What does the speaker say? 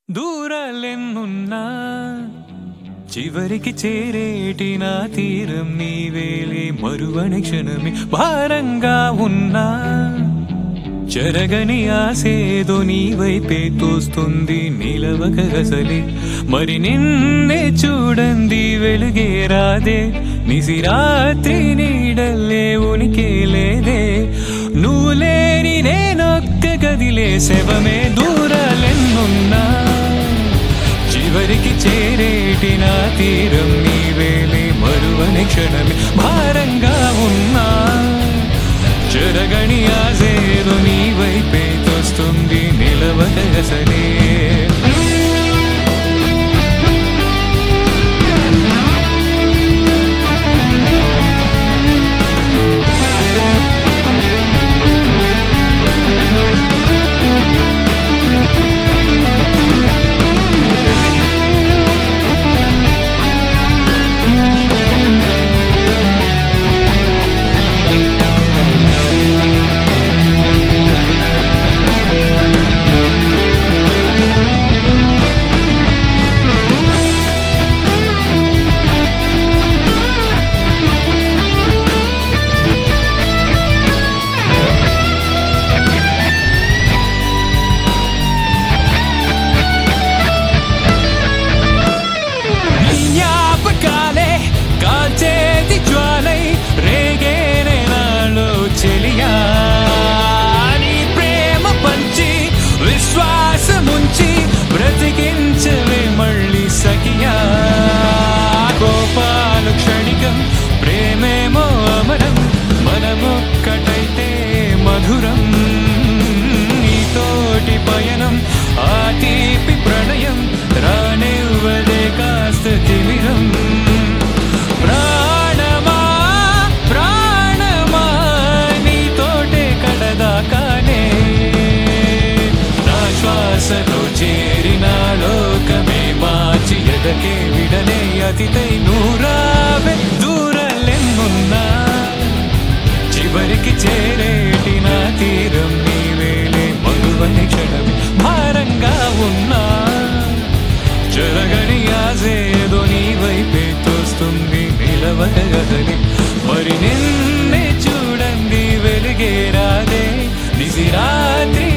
దూరాలెన్నున్నా చివరికి చేరేటి నా తీరం నీవేలే మరువని క్షణమే భారంగా ఉన్నా చెరగని ఆసేదో నీ వైపే తోస్తుంది నిలవక గసలే మరి నిన్నే చూడండి వెలుగే రాదే నిసిరాత్రి నీడల్లే ఉనికి లేదే నువ్వు లేని నేనొక్క గదిలే శవమే దూరాలెన్నున్నా చివరికి చేరేటి నా తీరం నీవేలే మరువని క్షణమే భారంగా ఉన్నా చెరగని ఆసేదో నీ వైపే తోస్తుంది నిలవక గసలే నీ జ్ఞాపకాలే కాల్చేది జ్వాలై రేగేనే నాలో చెలియా నీ ప్రేమ పంచి విశ్వాసముంచి బ్రతికించవే మళ్ళీ సఖియా కోపాలు క్షణికం ప్రేమేమో అమరం మనమొక్కటైతే మధురం నీతోటి పయనం ఆ తీపి ప్రణయం రానివ్వదే కాస్త తిమిరం ప్రాణమా ప్రాణమా నీతోటే కడదాకానే నా శ్వాసలో చేరిన లోకమే మార్చి ఎదకే విడలే అతిథై నూరావే దూరలెన్నున్నా చివరికి చేరేటి నా తీరం నీవేలే మగువని క్షణమే భారంగా ఉన్నా చెరగని ఆసేదో నీ వైపే తోస్తుంది నిలవక గదని మరి నిన్నే చూడండి వెలిగే రాదే నిసిరాత్రి